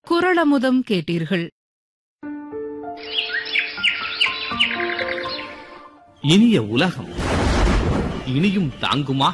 குரளமுதம் கேட்டீர்கள் இனிய உலகம் இனியும் தாங்குமா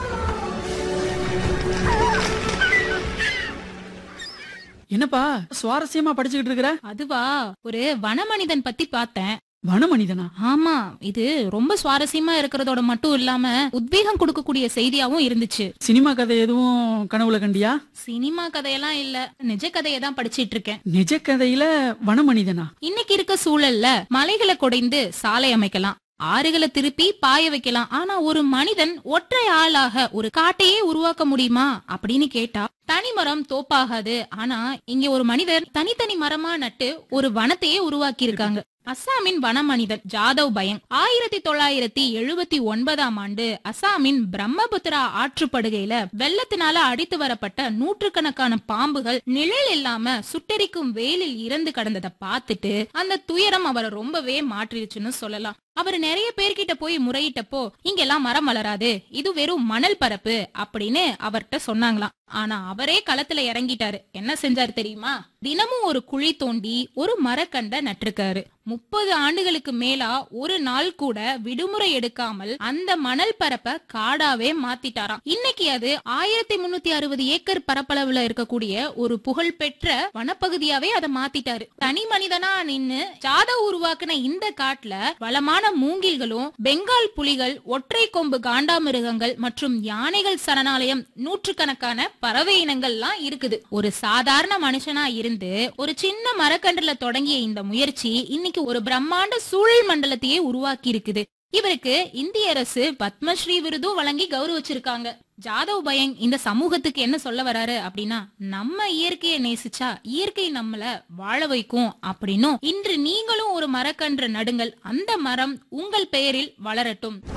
என்னப்பா சுவாரஸ்யமா படிச்சுக்கிட்டு இருக்கிற அதுவா ஒரு வனமனிதன் பத்தி பார்த்தேன் வனமனிதனா ஆமா இது ரொம்ப சுவாரஸ்யமா இருக்கிறதோட மட்டும் இல்லாம உத்வேகம் கொடுக்கக்கூடிய செய்தியாவும் இருந்துச்சு சினிமா கதை எதுவும் கனவுல கண்டியா சினிமா கதையெல்லாம் இல்ல நிஜ கதையை தான் படிச்சிட்டு இருக்கேன் நிஜ கதையில வனமனிதனா இன்னைக்கு இருக்க சூழல்ல மலைகளை குடைந்து சாலை அமைக்கலாம் ஆறுகளை திருப்பி பாய வைக்கலாம் ஆனா ஒரு மனிதன் ஒற்றை ஆளாக ஒரு காட்டையே உருவாக்க முடியுமா அப்படின்னு கேட்டா தனி மரம் தோப்பாகாது ஆனா இங்க ஒரு மனிதர் தனித்தனி மரமா நட்டு ஒரு வனத்தையே உருவாக்கி இருக்காங்க அஸ்ஸாமின் வனமனிதன் ஜாதவ் பயங் ஆயிரத்தி தொள்ளாயிரத்தி எழுபத்தி ஒன்பதாம் ஆண்டு அஸ்ஸாமின் பிரம்மபுத்திரா ஆற்றுப்படுகையில வெள்ளத்தினால அடித்து வரப்பட்ட நூற்றுக்கணக்கான பாம்புகள் நிழல் இல்லாம சுட்டெரிக்கும் வெயிலில் இறந்து கடந்ததை பார்த்துட்டு அந்த துயரம் அவரை ரொம்பவே மாற்றிடுச்சுன்னு சொல்லலாம் அவர் நிறைய பேர்கிட்ட போய் முறையிட்டப்போ இங்கெல்லாம் மரம் வளராது இது வெறும் மணல் பரப்பு அப்படின்னு அவர்கிட்ட சொன்னாங்களாம் ஆனா அவரே களத்துல இறங்கிட்டாரு என்ன செஞ்சாரு தெரியுமா தினமும் ஒரு குழி தோண்டி ஒரு மரக்கண்ட நட்டிருக்காரு முப்பது ஆண்டுகளுக்கு மேலா ஒரு நாள் கூட விடுமுறை எடுக்காமல் அந்த மணல் பரப்ப காடாவே மாத்திட்டாராம் இன்னைக்கு அது ஆயிரத்தி முன்னூத்தி அறுபது ஏக்கர் பரப்பளவுல இருக்கக்கூடிய ஒரு புகழ்பெற்ற வனப்பகுதியாவே அதை மாத்திட்டாரு தனி மனிதனா நின்னு ஜாதவ் உருவாக்குன இந்த காட்டுல வளமான மூங்கில்களும் பெங்கால் புலிகள் ஒற்றை கொம்பு காண்டாமிருகங்கள் மற்றும் யானைகள் சரணாலயம் நூற்றுக்கணக்கான பறவை இனங்கள்லாம் இருக்குது ஒரு சாதாரண மனுஷனா இருந்து ஒரு சின்ன மரக்கன்றுல தொடங்கிய இந்த முயற்சி இன்னைக்கு ஒரு பிரம்மாண்ட சூழல் மண்டலத்தையே உருவாக்கி இருக்குது இவருக்கு இந்திய அரசு பத்மஸ்ரீ விருதும் வழங்கி கௌரவிச்சிருக்காங்க ஜாதவ் பயங் இந்த சமூகத்துக்கு என்ன சொல்ல வராரு அப்படின்னா நம்ம இயற்கையை நேசிச்சா இயற்கை நம்மள வாழ வைக்கும் அப்படின்னும் இன்று நீங்களும் ஒரு மரக்கன்று நடுங்கள் அந்த மரம் உங்கள் பெயரில் வளரட்டும்